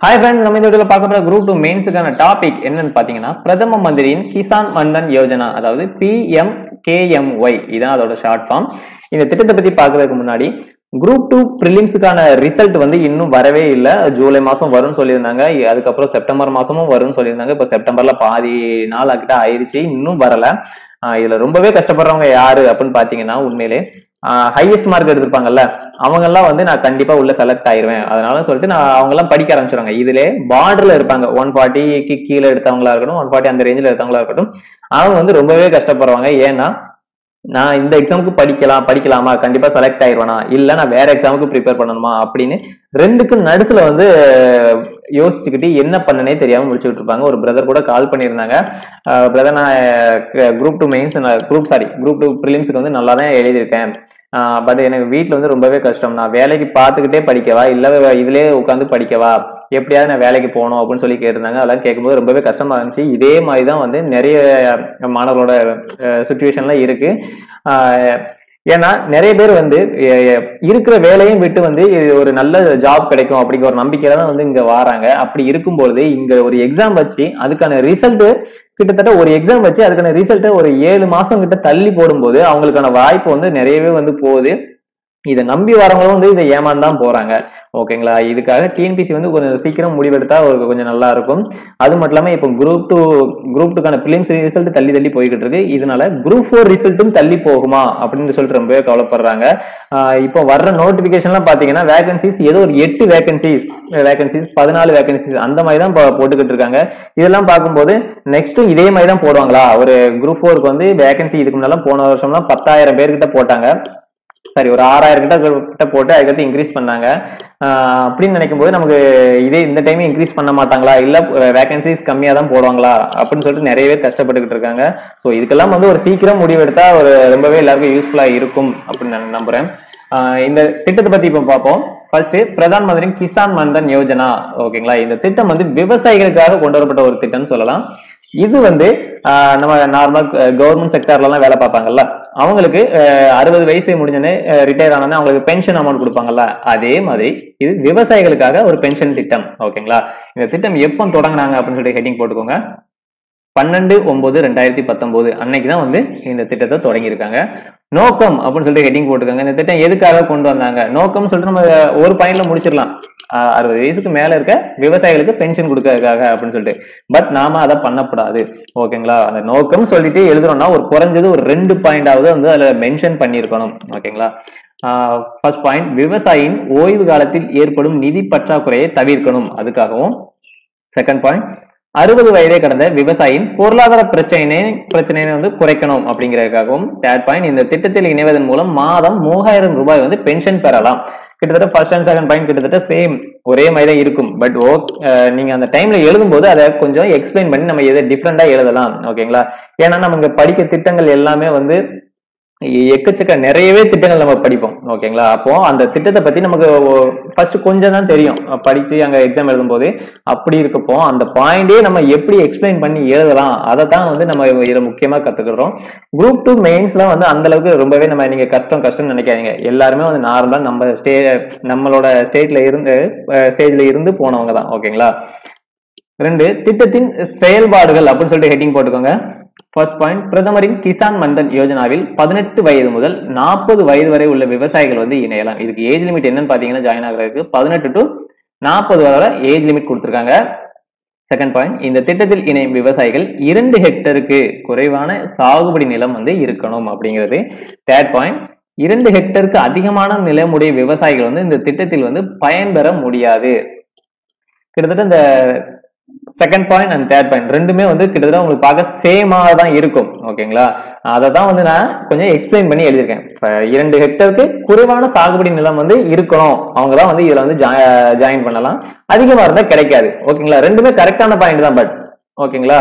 hi friends நம்ம இந்த வீடியோல பார்க்க போற குரூப் டூ மெயின்ஸுக்கான டாபிக் என்னன்னு பாத்தீங்கன்னா பிரதம மந்திரியின் கிசான் மன்தன் யோஜனா அதாவது பிஎம் கேஎம்ஒய் இதான் அதோட ஷார்ட் ஃபார்ம் இந்த திட்டத்தை பத்தி பார்க்கறதுக்கு முன்னாடி குரூப் டூ ப்ரிலிம்ஸுக்கான ரிசல்ட் வந்து இன்னும் வரவே இல்லை ஜூலை மாசம் வரும்னு சொல்லியிருந்தாங்க அதுக்கப்புறம் செப்டம்பர் மாசமும் வரும்னு சொல்லியிருந்தாங்க இப்போ செப்டம்பர்ல பாதி நாள் கிட்ட ஆயிருச்சு இன்னும் வரல ஆஹ் இதுல ரொம்பவே கஷ்டப்படுறவங்க யாரு அப்படின்னு பாத்தீங்கன்னா உண்மையிலே ஹையஸ்ட் மார்க் எடுத்திருப்பாங்கல்ல அவங்க எல்லாம் வந்து நான் கண்டிப்பா உள்ள செலக்ட் ஆயிருவேன் அதனால சொல்லிட்டு நான் அவங்க எல்லாம் படிக்க ஆரம்பிச்சிருவாங்க இதுல பார்டர்ல இருப்பாங்க ஒன் ஃபார்ட்டிக்கு கீழே எடுத்தவங்களா இருக்கட்டும் ஒன் ஃபார்ட்டி அந்த ரேஞ்சில் எடுத்தவங்களா இருக்கட்டும் அவங்க வந்து ரொம்பவே கஷ்டப்படுறாங்க ஏன்னா நான் இந்த எக்ஸாமுக்கு படிக்கலாம் படிக்கலாமா கண்டிப்பா செலக்ட் ஆயிருவேனா இல்ல நான் வேற எக்ஸாமுக்கு ப்ரிப்பேர் பண்ணணுமா அப்படின்னு ரெண்டுக்கும் நடுசுல வந்து யோசிச்சுக்கிட்டு என்ன பண்ணனே தெரியாம முடிச்சுக்கிட்டு இருப்பாங்க ஒரு பிரதர் கூட கால் பண்ணியிருந்தாங்க பிரதர் நான் group two mains group sorry group two ப்ரிலிம்ஸுக்கு வந்து நல்லா தான் எழுதியிருக்கேன் பட் எனக்கு வீட்டில் வந்து ரொம்பவே கஷ்டம் நான் வேலைக்கு பார்த்துக்கிட்டே படிக்கவா இல்லை இதுலேயே உட்காந்து படிக்கவா எப்படியாவது நான் வேலைக்கு போகணும் அப்படின்னு சொல்லி கேட்டிருந்தாங்க அதெல்லாம் கேட்கும்போது ரொம்பவே கஷ்டமா இருந்துச்சு இதே மாதிரி தான் வந்து நிறைய மாணவர்களோட சுச்சுவேஷன்லாம் இருக்கு ஏன்னா நிறைய பேர் வந்து இருக்கிற வேலையும் விட்டு வந்து ஒரு நல்ல ஜாப் கிடைக்கும் அப்படிங்கிற ஒரு நம்பிக்கையில தான் வந்து இங்க வராங்க அப்படி இருக்கும்பொழுது இங்க ஒரு எக்ஸாம் வச்சு அதுக்கான ரிசல்ட் கிட்டத்தட்ட ஒரு எக்ஸாம் வச்சு அதுக்கான ரிசல்ட்டை ஒரு ஏழு மாசம் கிட்ட தள்ளி போடும்போது அவங்களுக்கான வாய்ப்பு வந்து நிறையவே வந்து போகுது இதை நம்பி வரவங்களும் வந்து இதை ஏமாந்தான் போறாங்க ஓகேங்களா இதுக்காக டிஎன்பிசி வந்து கொஞ்சம் சீக்கிரம் முடிவெடுத்தா ஒரு கொஞ்சம் நல்லா இருக்கும் அது மட்டும் இல்லாம இப்போ குரூப் டூ குரூப் டூக்கான பிலிம்ஸ் ரிசல்ட் தள்ளி தள்ளி போய்கிட்டு இருக்கு இதனால குரூப் ஃபோர் ரிசல்ட்டும் தள்ளி போகுமா அப்படின்னு சொல்லிட்டு ரொம்பவே கவலைப்படுறாங்க இப்போ வர்ற நோட்டிபிகேஷன்லாம் பாத்தீங்கன்னா வேகன்சிஸ் ஏதோ ஒரு எட்டு வேகன்சிஸ் வேகன்சிஸ் பதினாலு வேகன்சிஸ் அந்த மாதிரி தான் போட்டுக்கிட்டு இருக்காங்க இதெல்லாம் பார்க்கும்போது நெக்ஸ்ட்டும் இதே மாதிரி தான் போடுவாங்களா ஒரு குரூப் ஃபோருக்கு வந்து வேகன்சி இதுக்கு முன்னாலும் போன வருஷம்லாம் பத்தாயிரம் பேர்கிட்ட போட்டாங்க சாரி ஒரு ஆறாயிரம் கிட்ட கிட்ட போட்டு அதுக்கடுத்து இன்க்ரீஸ் பண்ணாங்க அப்படின்னு நினைக்கும் போது நமக்கு இதே இந்த டைம் இன்க்ரீஸ் பண்ண மாட்டாங்களா இல்ல வேகன்சிஸ் கம்மியா தான் போடுவாங்களா அப்படின்னு சொல்லிட்டு நிறைய பேர் கஷ்டப்பட்டுக்கிட்டு இருக்காங்க ஸோ இதுக்கெல்லாம் வந்து ஒரு சீக்கிரம் முடிவெடுத்தா ஒரு ரொம்பவே எல்லாருக்கும் யூஸ்ஃபுல்லா இருக்கும் அப்படின்னு நான் நம்புறேன் இந்த திட்டத்தை பத்தி இப்போ பார்ப்போம் ஃபர்ஸ்ட் பிரதான் மந்திரி கிசான் மன்தன் யோஜனா ஓகேங்களா இந்த திட்டம் வந்து விவசாயிகளுக்காக கொண்டு வரப்பட்ட ஒரு திட்டம்னு சொல்லலாம் இது வந்து நம்ம நார்மல் கவர்மெண்ட் செக்டர்லாம் வேலை பார்ப்பாங்கல்ல அவங்களுக்கு அறுபது வயசு முடிஞ்சோடனே ரிட்டையர் ஆனோடனே அவங்களுக்கு பென்ஷன் அமௌண்ட் கொடுப்பாங்கல்ல அதே மாதிரி இது விவசாயிகளுக்காக ஒரு பென்ஷன் திட்டம் ஓகேங்களா இந்த திட்டம் எப்போ தொடங்கினாங்க அப்படின்னு சொல்லிட்டு ஹெட்டிங் போட்டுக்கோங்க பன்னெண்டு ஒன்பது ரெண்டாயிரத்தி பத்தொன்பது அன்னைக்கு தான் வந்து இந்த திட்டத்தை தொடங்கியிருக்காங்க நோக்கம் அப்படின்னு சொல்லிட்டு ஹெட்டிங் போட்டுக்கோங்க இந்த திட்டம் எதுக்காக கொண்டு வந்தாங்க நோக்கம் சொல்லிட்டு நம்ம ஒரு பாயிண்ட்ல முடிச்சிடலாம் அறுபது வயசுக்கு மேல இருக்க விவசாயிகளுக்கு பென்ஷன் கொடுக்கறதுக்காக அப்படின்னு சொல்லிட்டு பட் நாம அதை பண்ணக்கூடாது ஓகேங்களா அந்த நோக்கம் சொல்லிட்டு எழுதுறோம்னா ஒரு குறைஞ்சது ஒரு ரெண்டு பாயிண்டாவது வந்து அதுல மென்ஷன் பண்ணியிருக்கணும் ஓகேங்களா ஃபர்ஸ்ட் பாயிண்ட் விவசாயியின் ஓய்வு காலத்தில் ஏற்படும் நிதி பற்றாக்குறையை தவிர்க்கணும் அதுக்காகவும் செகண்ட் பாயிண்ட் அறுபது வயதே கடந்த விவசாயியின் பொருளாதார பிரச்சனை பிரச்சனையை வந்து குறைக்கணும் அப்படிங்கிறதுக்காகவும் தேர்ட் பாயிண்ட் இந்த திட்டத்தில் இணைவதன் மூலம் மாதம் மூவாயிரம் ரூபாய் வந்து பென்ஷன் பெறலாம் கிட்டத்தட்ட ஃபர்ஸ்ட் அண்ட் செகண்ட் பாயிண்ட் கிட்டத்தட்ட சேம் ஒரே மாதிரி தான் இருக்கும் பட் ஓ நீங்க அந்த டைம்ல எழுதும்போது அதை கொஞ்சம் எக்ஸ்பிளைன் பண்ணி நம்ம எதை டிஃப்ரெண்டா எழுதலாம் ஓகேங்களா ஏன்னா நம்ம இங்க படிக்க திட்டங்கள் எல்லாமே வந்து எக்கச்சக்க நிறையவே திட்டங்கள் நம்ம படிப்போம் ஓகேங்களா அப்போ அந்த திட்டத்தை பத்தி நமக்கு ஃபர்ஸ்ட் கொஞ்சம் தான் தெரியும் படிச்சு அங்க எக்ஸாம் எழுதும்போது அப்படி இருக்கப்போ அந்த பாயிண்டே நம்ம எப்படி எக்ஸ்பிளைன் பண்ணி எழுதலாம் அதை தான் வந்து நம்ம இதை முக்கியமா கத்துக்கிறோம் குரூப் டூ மெயின்ஸ்லாம் வந்து அந்த அளவுக்கு ரொம்பவே நம்ம நீங்க கஷ்டம் கஷ்டம்னு நினைக்காதீங்க எல்லாருமே வந்து நார்மலா நம்ம ஸ்டே நம்மளோட ஸ்டேட்ல இருந்து ஸ்டேஜ்ல இருந்து போனவங்க தான் ஓகேங்களா ரெண்டு திட்டத்தின் செயல்பாடுகள் அப்படின்னு சொல்லிட்டு ஹெட்டிங் போட்டுக்கோங்க ஃபர்ஸ்ட் பாயிண்ட் பிரதமரின் கிசான் மன்தன் யோஜனாவில் பதினெட்டு வயது முதல் நாற்பது வயது வரை உள்ள விவசாயிகள் வந்து இணையலாம் இதுக்கு ஏஜ் லிமிட் என்னன்னு பாத்தீங்கன்னா ஜாயின் ஆகிறதுக்கு பதினெட்டு டு நாற்பது வரை ஏஜ் லிமிட் கொடுத்துருக்காங்க செகண்ட் பாயிண்ட் இந்த திட்டத்தில் இணையும் விவசாயிகள் இரண்டு ஹெக்டருக்கு குறைவான சாகுபடி நிலம் வந்து இருக்கணும் அப்படிங்கிறது தேர்ட் பாயிண்ட் இரண்டு ஹெக்டருக்கு அதிகமான நிலமுடைய விவசாயிகள் வந்து இந்த திட்டத்தில் வந்து பயன்பெற முடியாது கிட்டத்தட்ட இந்த second point and third point ரெண்டுமே வந்து கிட்டத்தட்ட உங்களுக்கு பார்க்க சேமாக தான் இருக்கும் ஓகேங்களா அதை தான் வந்து நான் கொஞ்சம் எக்ஸ்பிளைன் பண்ணி எழுதியிருக்கேன் இப்போ இரண்டு ஹெக்டருக்கு குறைவான சாகுபடி நிலம் வந்து இருக்கணும் அவங்க தான் வந்து இதில் வந்து ஜாயின் பண்ணலாம் அதிகமாக இருந்தால் கிடைக்காது ஓகேங்களா ரெண்டுமே கரெக்டான பாயிண்ட் தான் பட் ஓகேங்களா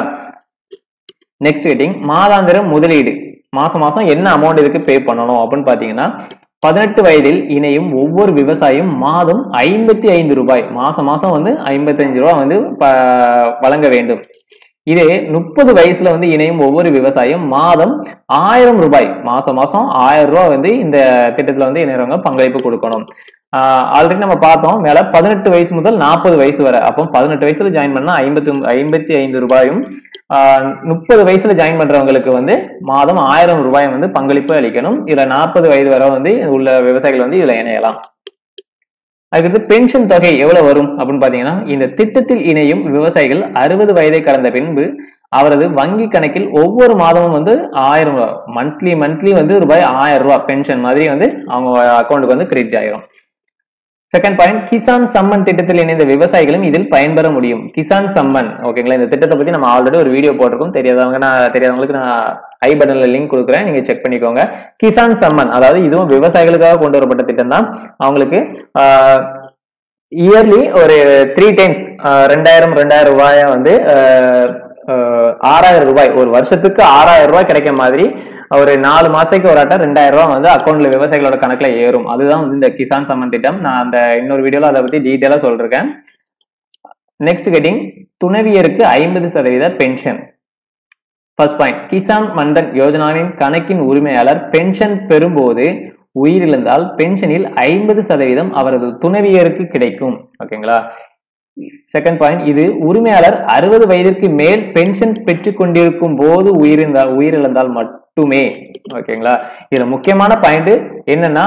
நெக்ஸ்ட் ஹெட்டிங் மாதாந்திர முதலீடு மாசம் மாசம் என்ன அமௌண்ட் இதுக்கு பே பண்ணணும் அப்படின்னு பாத்தீங்கன்னா பதினெட்டு வயதில் இணையும் ஒவ்வொரு விவசாயியும் மாதம் ஐம்பத்தி ஐந்து ரூபாய் மாசம் மாசம் வந்து ஐம்பத்தஞ்சு ரூபாய் வந்து வழங்க வேண்டும் இதே முப்பது வயசுல வந்து இணையும் ஒவ்வொரு விவசாயியும் மாதம் ஆயிரம் ரூபாய் மாசம் மாசம் ஆயிரம் ரூபாய் வந்து இந்த திட்டத்துல வந்து இணையறவங்க பங்களிப்பு கொடுக்கணும் ஆல்ரெடி நம்ம பார்த்தோம் மேல பதினெட்டு வயசு முதல் நாற்பது வயசு வரை அப்போ பதினெட்டு வயசுல ஜாயின் பண்ணா ஐம்பத்தி ஐம்பத்தி ஐந்து ரூபாயும் முப்பது வயசுல ஜாயின் பண்றவங்களுக்கு வந்து மாதம் ஆயிரம் ரூபாய் வந்து பங்களிப்பு அளிக்கணும் இதுல நாற்பது வயது வரை வந்து உள்ள விவசாயிகள் வந்து இதுல இணையலாம் அதுக்கடுத்து பென்ஷன் தொகை எவ்வளவு வரும் அப்படின்னு பாத்தீங்கன்னா இந்த திட்டத்தில் இணையும் விவசாயிகள் அறுபது வயதை கடந்த பின்பு அவரது வங்கி கணக்கில் ஒவ்வொரு மாதமும் வந்து ஆயிரம் ரூபாய் மந்த்லி மந்த்லி வந்து ரூபாய் ஆயிரம் ரூபாய் பென்ஷன் மாதிரி வந்து அவங்க அக்கௌண்ட்டுக்கு வந்து கிரெடிட் ஆயிரும் செகண்ட் பாயிண்ட் கிசான் சம்மன் திட்டத்தில் இணைந்த விவசாயிகளும் இதில் பயன்பெற முடியும் கிசான் சம்மன் ஓகேங்களா இந்த திட்டத்தை பத்தி நம்ம ஆல்ரெடி ஒரு வீடியோ போட்டிருக்கோம் தெரியாதவங்க நான் தெரியாதவங்களுக்கு நான் ஐ பட்டன்ல லிங்க் கொடுக்குறேன் நீங்க செக் பண்ணிக்கோங்க கிசான் சம்மன் அதாவது இதுவும் விவசாயிகளுக்காக கொண்டு வரப்பட்ட திட்டம் தான் அவங்களுக்கு இயர்லி ஒரு த்ரீ டைம்ஸ் ரெண்டாயிரம் ரெண்டாயிரம் ரூபாய வந்து ஆறாயிரம் ரூபாய் ஒரு வருஷத்துக்கு ஆறாயிரம் ரூபாய் கிடைக்க மாதிரி ஒரு நாலு மாசத்துக்கு ஒரு ஆட்டம் ரெண்டாயிரம் ரூபாய் வந்து அக்கௌண்ட்ல விவசாயிகளோட கணக்குல ஏறும் அதுதான் வந்து இந்த கிசான் சம்மன் திட்டம் நான் அந்த இன்னொரு வீடியோல அதை பத்தி டீட்டெயிலா சொல்றேன் நெக்ஸ்ட் கெட்டிங் துணைவியருக்கு ஐம்பது சதவீத pension first point Kisan Maandhan யோஜனாவின் கணக்கின் உரிமையாளர் பென்ஷன் பெறும்போது உயிரிழந்தால் பென்ஷனில் ஐம்பது சதவீதம் அவரது துணைவியருக்கு கிடைக்கும் ஓகேங்களா செகண்ட் பாயிண்ட் இது உரிமையாளர் அறுபது வயதிற்கு மேல் பென்ஷன் பெற்றுக் கொண்டிருக்கும் போது உயிரிழந்தால் உயிரிழந்தால் மட்டுமே ஓகேங்களா இதுல முக்கியமான பாயிண்ட் என்னன்னா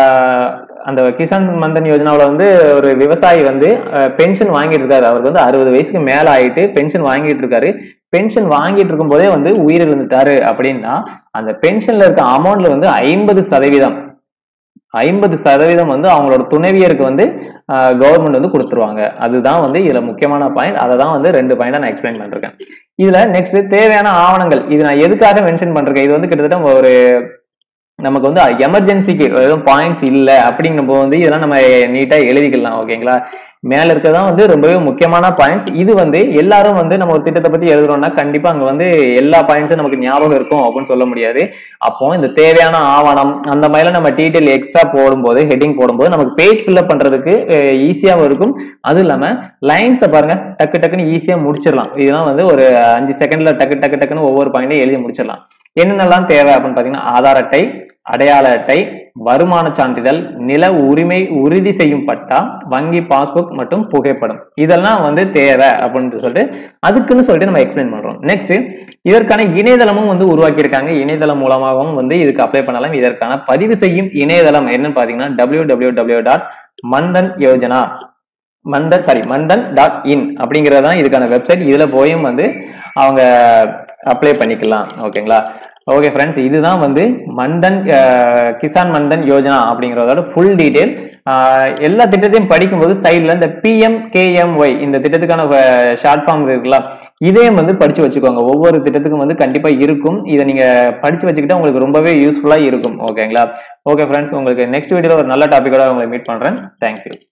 அந்த கிசான் மந்தன் யோஜனாவில் வந்து ஒரு விவசாயி வந்து பென்ஷன் வாங்கிட்டு இருக்காரு அவருக்கு வந்து அறுபது வயசுக்கு மேல ஆயிட்டு பென்ஷன் வாங்கிட்டு இருக்காரு பென்ஷன் வாங்கிட்டு இருக்கும் போதே வந்து உயிரிழந்துட்டாரு அப்படின்னா அந்த பென்ஷன்ல இருக்க அமௌண்ட்ல வந்து ஐம்பது சதவீதம் ஐம்பது சதவீதம் வந்து அவங்களோட துணைவியருக்கு வந்து கவர்மெண்ட் வந்து கொடுத்துருவாங்க அதுதான் வந்து இதுல முக்கியமான பாயிண்ட் அதை தான் வந்து ரெண்டு பாயிண்டா நான் எக்ஸ்பிளைன் பண்ணிருக்கேன் இதுல நெக்ஸ்ட் தேவையான ஆவணங்கள் இது நான் எதுக்காக மென்ஷன் பண்றேன் இது வந்து கிட்டத்தட்ட ஒரு நமக்கு வந்து எமர்ஜென்சிக்கு எதுவும் பாயிண்ட்ஸ் இல்லை அப்படிங்கும் போது வந்து இதெல்லாம் நம்ம நீட்டா எழுதிக்கலாம் ஓகேங்களா மேல இருக்கதான் வந்து ரொம்பவே முக்கியமான பாயிண்ட்ஸ் இது வந்து எல்லாரும் வந்து நம்ம ஒரு திட்டத்தை பத்தி எழுதுறோம்னா கண்டிப்பா அங்க வந்து எல்லா பாயிண்ட்ஸும் நமக்கு ஞாபகம் இருக்கும் அப்படின்னு சொல்ல முடியாது அப்போ இந்த தேவையான ஆவணம் அந்த மாதிரிலாம் நம்ம டீட்டெயில் எக்ஸ்ட்ரா போடும்போது ஹெட்டிங் போடும்போது நமக்கு பேஜ் ஃபில்அப் பண்றதுக்கு ஈஸியாகவும் இருக்கும் அதுவும் இல்லாம லைன்ஸை பாருங்க டக்கு டக்குன்னு ஈஸியா முடிச்சிடலாம் இதெல்லாம் வந்து ஒரு அஞ்சு செகண்ட்ல டக்கு டக்கு டக்குன்னு ஒவ்வொரு பாயிண்டையும் எழுதி முடிச்சிடலாம் என்னென்னலாம் தேவை அப்படின்னு பாத்தீங்கன்னா ஆதார் அட்டை அடையாள அட்டை வருமான சான்றிதழ் நில உரிமை உறுதி செய்யும் பட்டா வங்கி பாஸ்புக் மற்றும் புகைப்படம் இதெல்லாம் வந்து தேவை அப்படின்னு சொல்லிட்டு அதுக்குன்னு சொல்லிட்டு நம்ம எக்ஸ்பிளைன் பண்றோம் நெக்ஸ்ட் இதற்கான இணையதளமும் வந்து உருவாக்கியிருக்காங்க இணையதளம் மூலமாகவும் வந்து இதுக்கு அப்ளை பண்ணலாம் இதற்கான பதிவு செய்யும் இணையதளம் என்னன்னு பாத்தீங்கன்னா W W W dot Maandhan Yojana Maandhan sorry Maandhan dot in அப்படிங்கறதான் இதுக்கான வெப்சைட் இதுல போயும் வந்து அவங்க அப்ளை பண்ணிக்கலாம் ஓகேங்களா ஓகே ஃப்ரெண்ட்ஸ் இதுதான் வந்து மந்தன் கிசான் மந்தன் யோஜனா அப்படிங்கிறதோட ஃபுல் டீடைல் எல்லா திட்டத்தையும் படிக்கும்போது சைடில் இந்த பிஎம் கேஎம்ஒய் இந்த திட்டத்துக்கான ஷார்ட் ஃபார்ம் இருக்குல்ல இதையும் வந்து படிச்சு வச்சுக்கோங்க ஒவ்வொரு திட்டத்துக்கும் வந்து கண்டிப்பா இருக்கும் இதை நீங்க படிச்சு வச்சுக்கிட்டா உங்களுக்கு ரொம்பவே யூஸ்ஃபுல்லா இருக்கும் ஓகேங்களா ஓகே ஃப்ரெண்ட்ஸ் உங்களுக்கு நெக்ஸ்ட் வீடியோல ஒரு நல்ல டாபிக்கோட உங்களை மீட் பண்றேன் தேங்க்யூ